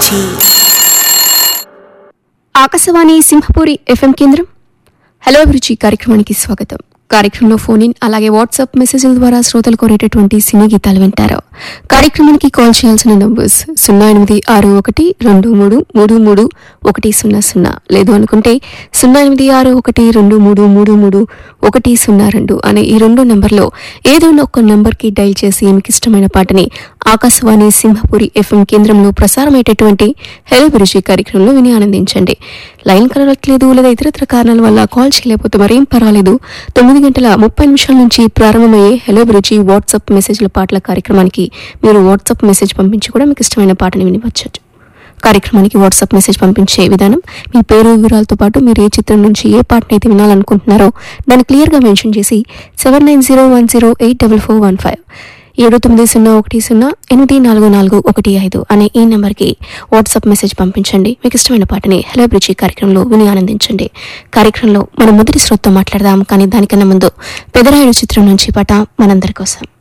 అభిరుచి ఆకాశవాణి సింహపూరి ఎఫ్ఎం కేంద్రం హలో అభిరుచి కార్యక్రమానికి స్వాగతం కార్యక్రమంలో ఫోన్ ఇన్ అలాగే వాట్సాప్ మెసేజ్ల ద్వారా శ్రోతలు కోరేటటువంటి సినీ గీతాలు వింటారు కార్యక్రమానికి కాల్ చేయాల్సిన నంబర్స్ సున్నా ఎనిమిది ఆరు ఒకటి రెండు మూడు మూడు మూడు ఒకటి సున్నా సున్నా లేదు అనుకుంటే సున్నా ఎనిమిది ఆరు ఒకటి రెండు మూడు మూడు మూడు ఒకటి సున్నా రెండు అనే ఈ రెండు నంబర్లో ఏదైనా ఒక నంబర్కి డైల్ చేసి మీకు ఇష్టమైన పాటని ఆకాశవాణి సింహపురి ఎఫ్ఎం కేంద్రంలో ప్రసారమయ్యేటటువంటి హెలో అభిరుచి కార్యక్రమంలో విని ఆనందించండి లైన్ కలవట్లేదు లేదా ఇతరత్ర కారణాల వల్ల కాల్ చేయలేకపోతే మరేం పర్వాలేదు తొమ్మిది గంటల ముప్పై నిమిషాల నుంచి ప్రారంభమయ్యే హెలో అభిరుచి వాట్సాప్ మెసేజ్ల పాటల కార్యక్రమానికి మీరు వాట్సాప్ మెసేజ్ పంపించి కూడా మీకు ఇష్టమైన పాటని వినివచ్చు కార్యక్రమానికి వాట్సాప్ మెసేజ్ పంపించే విధానం మీ పేరు వివరాలతో పాటు మీరు ఏ చిత్రం నుంచి ఏ పాటను అయితే వినాలనుకుంటున్నారో దాన్ని క్లియర్గా మెన్షన్ చేసి seven nine zero one zero eight double four one five ఏడు తొమ్మిది సున్నా ఒకటి సున్నా ఎనిమిది నాలుగు నాలుగు ఒకటి ఐదు అనే ఈ నెంబర్కి వాట్సాప్ మెసేజ్ పంపించండి మీకు ఇష్టమైన పాటని హలో బ్రిచి కార్యక్రమంలో విని ఆనందించండి కార్యక్రమంలో మనం మొదటి శ్రోతతో మాట్లాడదాం కానీ దానికన్నా ముందు పెదరాయుడు చిత్రం నుంచి పాట మనందరి కోసం